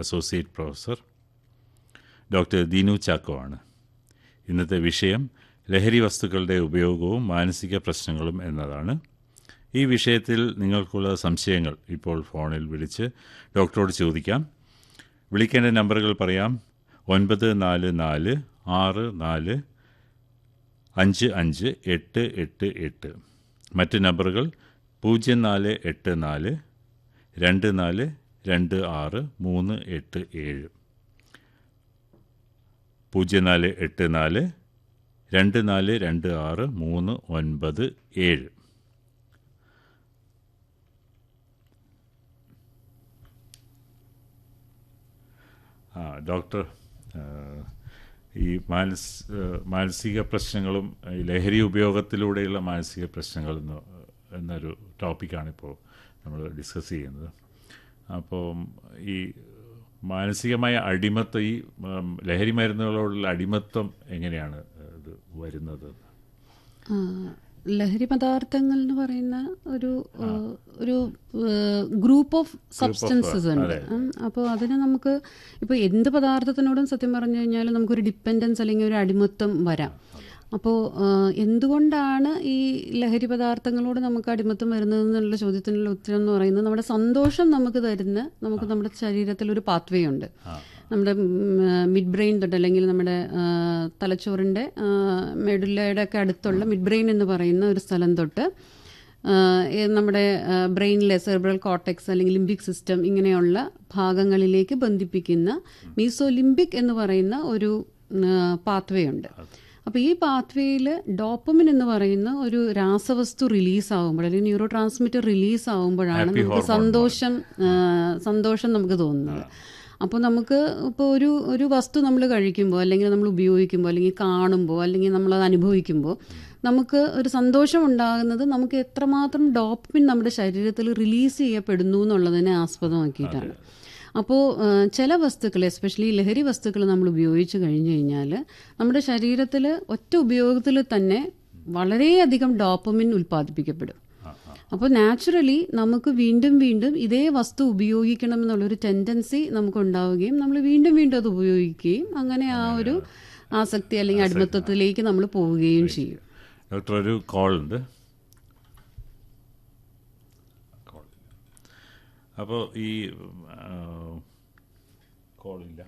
associate professor doctor Deenu Chacko ആണ് ഇന്നത്തെ വിഷയം ലഹരി വസ്തുക്കളുടെ ഉപയോഗവും മാനസിക പ്രശ്നങ്ങളും എന്നതാണ് ഈ വിഷയത്തിൽ നിങ്ങൾക്കുള്ള സംശയങ്ങൾ ഇപ്പോൾ ഫോണിൽ വിളിച്ച് ഡോക്ടറോട് ചോദിക്കാം വിളിക്കേണ്ട നമ്പറുകൾ പറയാം ഒൻപത് നാല് നാല് ആറ് നാല് അഞ്ച് അഞ്ച് എട്ട് എട്ട് എട്ട് മറ്റ് നമ്പറുകൾ പൂജ്യം നാല് എട്ട് നാല് രണ്ട് നാല് രണ്ട് ആറ് മൂന്ന് എട്ട് ഏഴ് പൂജ്യം നാല് എട്ട് നാല് രണ്ട് നാല് രണ്ട് ആറ് മൂന്ന് ഒൻപത് ഏഴ് ആ ഡോക്ടർ ആ, ഈ മാനസ് ആ, മാനസിക പ്രശ്നങ്ങളും ഈ ലഹരി ഉപയോഗത്തിലൂടെയുള്ള മാനസിക പ്രശ്നങ്ങൾ എന്ന് എന്നൊരു ടോപ്പിക്കാണിപ്പോൾ നമ്മൾ ഡിസ്കസ് ചെയ്യുന്നത് അപ്പോൾ ഈ മാനസികമായ അടിമത്തം ഈ ഉം, ലഹരി മരുന്നുകളോടുള്ള അടിമത്തം എങ്ങനെയാണ് ഇത് വരുന്നത് ആ, ലഹരി പദാർത്ഥങ്ങൾ എന്ന് പറയുന്ന ഒരു ആ, ഒരു ഗ്രൂപ്പ് ഓഫ് സബ്സ്റ്റൻസസ് ഉണ്ട് അപ്പോൾ അതിന് നമുക്ക് ഇപ്പോൾ എന്ത് പദാർത്ഥത്തിനോടും സത്യം പറഞ്ഞു കഴിഞ്ഞാൽ നമുക്കൊരു ഡിപ്പെൻഡൻസ് അല്ലെങ്കിൽ ഒരു അടിമത്വം വരാം അപ്പോൾ എന്തുകൊണ്ടാണ് ഈ ലഹരി പദാർത്ഥങ്ങളോട് നമുക്ക് അടിമത്വം വരുന്നത് എന്നുള്ള ചോദ്യത്തിനുള്ള ഉത്തരം എന്ന് പറയുന്നത് നമ്മുടെ സന്തോഷം നമുക്ക് തരുന്ന നമുക്ക് നമ്മുടെ ശരീരത്തിൽ ഒരു പാത്വേ ഉണ്ട് നമ്മുടെ മിഡ് ബ്രെയിൻ തൊട്ട് അല്ലെങ്കിൽ നമ്മുടെ ആ, തലച്ചോറിൻ്റെ മെഡുല്ലയുടെ ഒക്കെ അടുത്തുള്ള മിഡ് ബ്രെയിൻ എന്ന് പറയുന്ന ഒരു സ്ഥലം തൊട്ട് ആ, ഏ, നമ്മുടെ ബ്രെയിനിലെ സെർബ്രൽ കോർട്ടെക്സ് അല്ലെങ്കിൽ ലിംബിക് സിസ്റ്റം ഇങ്ങനെയുള്ള ഭാഗങ്ങളിലേക്ക് ബന്ധിപ്പിക്കുന്ന മീസോലിംബിക് എന്ന് പറയുന്ന ഒരു പാത്വേ ഉണ്ട് അപ്പോൾ ഈ പാത്വേയിൽ ഡോപ്പമിൻ എന്ന് പറയുന്ന ഒരു രാസവസ്തു റിലീസ് ആകുമ്പോൾ അല്ലെങ്കിൽ ന്യൂറോ ട്രാൻസ്മിറ്റർ റിലീസ് ആകുമ്പോഴാണ് നമുക്ക് സന്തോഷം ആ, സന്തോഷം നമുക്ക് തോന്നുന്നത് അപ്പോൾ നമുക്ക് ഇപ്പോൾ ഒരു ഒരു വസ്തു നമ്മൾ കഴിക്കുമ്പോൾ അല്ലെങ്കിൽ നമ്മൾ ഉപയോഗിക്കുമ്പോൾ അല്ലെങ്കിൽ കാണുമ്പോൾ അല്ലെങ്കിൽ നമ്മൾ അത് അനുഭവിക്കുമ്പോൾ നമുക്ക് ഒരു സന്തോഷം ഉണ്ടാകുന്നത് നമുക്ക് എത്രമാത്രം ഡോപ്പമിൻ നമ്മുടെ ശരീരത്തിൽ റിലീസ് ചെയ്യപ്പെടുന്നു എന്നുള്ളതിനെ ആസ്പദമാക്കിയിട്ടാണ് അപ്പോൾ ചില വസ്തുക്കൾ എസ്പെഷ്യലി ലഹരി വസ്തുക്കൾ നമ്മൾ ഉപയോഗിച്ച് കഴിഞ്ഞു കഴിഞ്ഞാൽ നമ്മുടെ ശരീരത്തിൽ ഒറ്റ ഉപയോഗത്തിൽ തന്നെ വളരെയധികം ഡോപ്പമിൻ ഉൽപ്പാദിപ്പിക്കപ്പെടും അപ്പോൾ നാച്ചുറലി നമുക്ക് വീണ്ടും വീണ്ടും ഇതേ വസ്തു ഉപയോഗിക്കണം എന്നുള്ളൊരു ടെൻഡൻസി നമുക്ക് ഉണ്ടാവുകയും നമ്മൾ വീണ്ടും വീണ്ടും അത് ഉപയോഗിക്കുകയും അങ്ങനെ ആ ഒരു ആസക്തി അല്ലെങ്കിൽ അടിമത്തത്തിലേക്ക് നമ്മൾ പോവുകയും ചെയ്യും ഡോക്ടർ ഒരു കോൾ ഉണ്ട് അപ്പോൾ ഈ കോളില്ല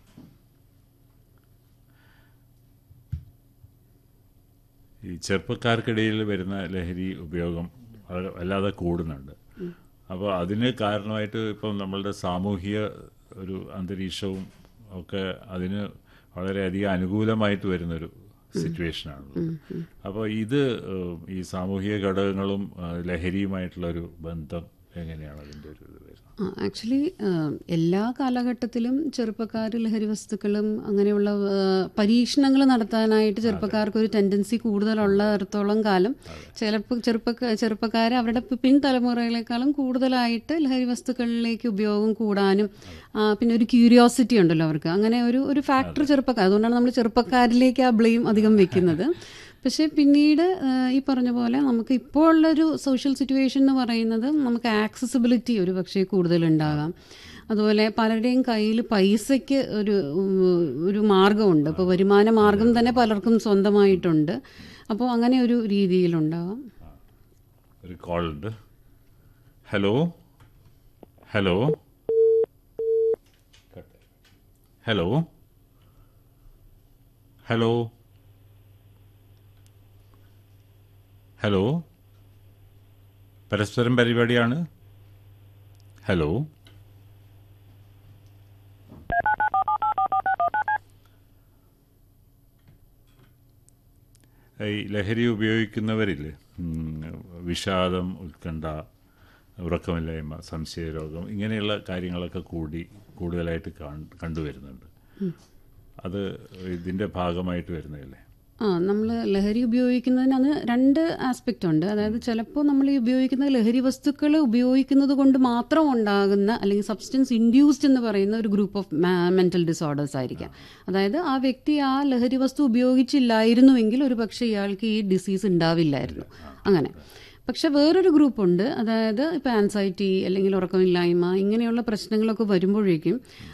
ഈ ചെറുപ്പക്കാർക്കിടയിൽ വരുന്ന ലഹരി ഉപയോഗം വളരെ വല്ലാതെ കൂടുന്നുണ്ട് അപ്പോൾ അതിന് കാരണമായിട്ട് ഇപ്പം നമ്മളുടെ സാമൂഹിക ഒരു അന്തരീക്ഷവും ഒക്കെ അതിന് വളരെയധികം അനുകൂലമായിട്ട് വരുന്നൊരു സിറ്റുവേഷനാണല്ലോ അപ്പോൾ ഇത് ഏഹ്, ഈ സാമൂഹിക ഘടകങ്ങളും ഏഹ്, ലഹരിയുമായിട്ടുള്ള ഒരു ബന്ധം എങ്ങനെയാണ് അതിൻ്റെ ഒരു ഇത് വരുന്നത് ആക്ച്വലി എല്ലാ കാലഘട്ടത്തിലും ചെറുപ്പക്കാർ ലഹരി വസ്തുക്കളും അങ്ങനെയുള്ള പരീക്ഷണങ്ങൾ നടത്താനായിട്ട് ചെറുപ്പക്കാർക്ക് ഒരു ടെൻഡൻസി കൂടുതലുള്ളിടത്തോളം കാലം ചിലപ്പോൾ ചെറുപ്പ ചെറുപ്പക്കാർ അവരുടെ പിൻതലമുറകളെക്കാളും കൂടുതലായിട്ട് ലഹരി വസ്തുക്കളിലേക്ക് ഉപയോഗം കൂടാനും ആ, പിന്നെ ഒരു ക്യൂരിയോസിറ്റി ഉണ്ടല്ലോ അവർക്ക് അങ്ങനെ ഒരു ഒരു ഫാക്ടർ ചെറുപ്പക്കാർ അതുകൊണ്ടാണ് നമ്മൾ ചെറുപ്പക്കാരിലേക്ക് ആ ബ്ലെയിം അധികം വെക്കുന്നത് പക്ഷേ പിന്നീട് ആ, ഈ പറഞ്ഞ പോലെ നമുക്ക് ഇപ്പോൾ ഉള്ളൊരു സോഷ്യൽ സിറ്റുവേഷൻ എന്ന് പറയുന്നത് നമുക്ക് ആക്സസിബിലിറ്റി ഒരു പക്ഷേ കൂടുതലുണ്ടാകാം അതുപോലെ പലരുടെയും കയ്യിൽ പൈസയ്ക്ക് ഒരു ഉം, ഒരു മാർഗമുണ്ട് ഇപ്പോൾ വരുമാന മാർഗം തന്നെ പലർക്കും സ്വന്തമായിട്ടുണ്ട് അപ്പോൾ അങ്ങനെ ഒരു രീതിയിലുണ്ടാകാം ഒരു കോൾ ഉണ്ട് hello hello hello hello hello പരസ്പരം പരിപാടിയാണ് ഹലോ ഈ ലഹരി ഉപയോഗിക്കുന്നവരിൽ വിഷാദം ഉത്കണ്ഠ ഉറക്കമില്ലായ്മ സംശയരോഗം ഇങ്ങനെയുള്ള കാര്യങ്ങളൊക്കെ കൂടി കൂടുതലായിട്ട് കാണ്- കണ്ടുവരുന്നുണ്ട് അത് ഇതിൻ്റെ ഭാഗമായിട്ട് വരുന്നതല്ലേ ആ നമ്മൾ ലഹരി ഉപയോഗിക്കുന്നതിന് അത് രണ്ട് ആസ്പെക്റ്റ് ഉണ്ട് അതായത് ചിലപ്പോൾ നമ്മൾ ഈ ഉപയോഗിക്കുന്ന ലഹരി വസ്തുക്കൾ ഉപയോഗിക്കുന്നത് കൊണ്ട് മാത്രം ഉണ്ടാകുന്ന അല്ലെങ്കിൽ സബ്സ്റ്റൻസ് ഇൻഡ്യൂസ്ഡ് എന്ന് പറയുന്ന ഒരു ഗ്രൂപ്പ് ഓഫ് മെന്റൽ ഡിസോർഡേഴ്സ് ആയിരിക്കാം അതായത് ആ വ്യക്തി ആ ലഹരി വസ്തു ഉപയോഗിച്ചില്ലായിരുന്നുവെങ്കിൽ ഒരു പക്ഷേ ഇയാൾക്ക് ഈ ഡിസീസ് ഉണ്ടാവില്ലായിരുന്നു അങ്ങനെ പക്ഷെ വേറൊരു ഗ്രൂപ്പുണ്ട് അതായത് ഇപ്പോൾ ആൻസൈറ്റി അല്ലെങ്കിൽ ഉറക്കമില്ലായ്മ ഇങ്ങനെയുള്ള പ്രശ്നങ്ങളൊക്കെ വരുമ്പോഴേക്കും